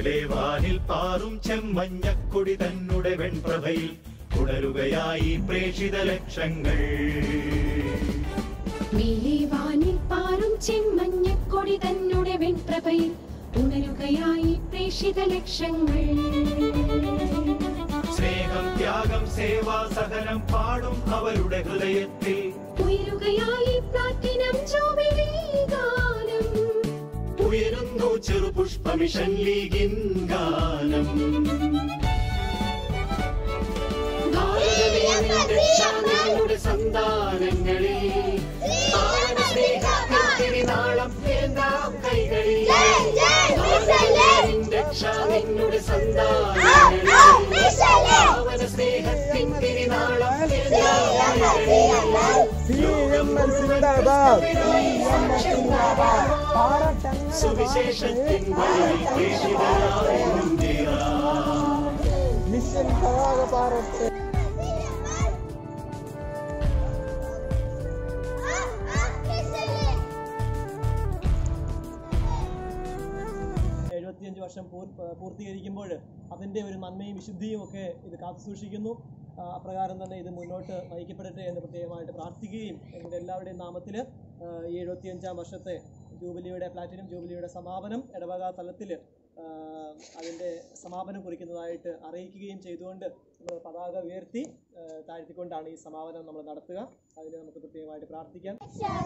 മേലെ വാനിൽ പാറും ചെമ്മഞ്ഞക്കൊടി തന്നുടെ വെൺപ്രഭയിൽ ഉണരുകയായി പ്രേക്ഷിത ലക്ഷങ്ങൾ മേലെ വാനിൽ പാറും ചെമ്മഞ്ഞക്കൊടി തന്നെ വെൺപ്രഭയിൽ ഉണരുകയായി പ്രേക്ഷിത ലക്ഷങ്ങൾ സ്നേഹം ത്യാഗം സേവാ സഹനം പാടും അവരുടെ ഹൃദയത്തിൽ ഉയരുകയായി പ്ലാറ്റിനം ജൂബിലി ഗാനം ഉയരുന്നു ചെറു പുഷ്പമിഷൻ ലീഗിൻ ഗാനം ഭാരതമേ നിന്റെ ശാന്തിയുടെ സന്താനങ്ങളിൽ ആഴ സ്നേഹത്തിരി നാളം ഏന്താം കൈകളിൽ ഭാരതമേ നിന്റെ ശാന്തിയുടെ സന്താനങ്ങളിൽ പാവന സ്നേഹത്തിൻ തിരിനാളം ഏന്താം കൈകളിൽ സുവിശേഷത്തിൻ വഴിയിൽ പ്രേഷിതരായി മുന്നേറാം മിഷൻ പതാക പാറട്ടെ എഴുപത്തിയഞ്ച് വർഷം പൂർ- പൂർത്തീകരിക്കുമ്പോൾ അതിൻ്റെ ഒരു നന്മയും വിശുദ്ധിയും ഒക്കെ ഇത് കാത്തു സൂക്ഷിക്കുന്നു ആ, അപ്രകാരം തന്നെ ഇത് മുന്നോട്ട് നയിക്കപ്പെടട്ടെ എന്ന് പ്രത്യേകമായിട്ട് പ്രാർത്ഥിക്കുകയും നിങ്ങളുടെ എല്ലാവരുടെയും നാമത്തിൽ ഈ എഴുപത്തിയഞ്ചാം വർഷത്തെ ജൂബിലിയുടെ പ്ലാറ്റിനം ജൂബിലിയുടെ സമാപനം ഇടവക തലത്തിൽ അതിൻ്റെ സമാപനം കുറിക്കുന്നതായിട്ട് അറിയിക്കുകയും ചെയ്തുകൊണ്ട് നമ്മൾ പതാക ഉയർത്തി ആ, താഴ്ത്തിക്കൊണ്ടാണ് ഈ സമാപനം നമ്മൾ നടത്തുക അതിന് നമുക്ക് പ്രത്യേകമായിട്ട് പ്രാർത്ഥിക്കാം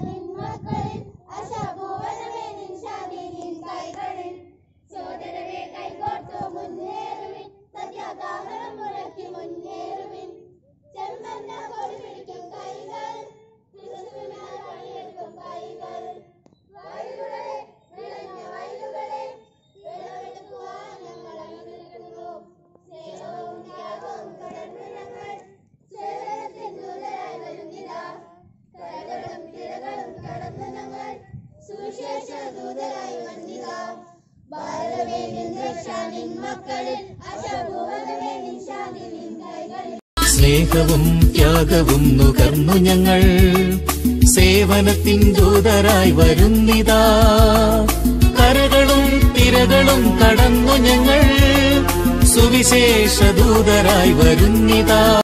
സോദരരെ കൈകോർത്തു മുന്നേറുവിൻ സത്യാഗ്രഹം മുഴക്കി മുന്നേറുവിൻ ചെമ്പന്ന കൊടി പിടിക്കും കൈകൾ ക്രിസ്തുവിനാൽ പണിയെടുക്കും കൈകൾ വയലുകളെ വിളഞ്ഞ വയലുകളെ വിളവെടുക്കുവാൻ ഞങ്ങൾ അനുഗ്രഹിക്കുന്നു സ്നേഹവും ത്യാഗവും കടന്നു ഞങ്ങൾ സേവനത്തിൻ ദൂതരായി വരുന്നില്ല കരകളും തിരകളും കടന്നു ഞങ്ങൾ സുവിശേഷ ദൂതരായി വന്നില്ല ഭാരതമേ നിൻ രക്ഷ നിൻ മക്കളിൽ അശഭുവനമേ നിൻ ശാന്തി നിൻ കൈകളിൽ സ്നേഹവും ത്യാഗവും നുകർന്നു ഞങ്ങൾ സേവനത്തിൻ ദൂതരായി വരുന്നിതാ കരകളും തിരകളും കടന്നു ഞങ്ങൾ സുവിശേഷ ദൂതരായി വരുന്നിതാ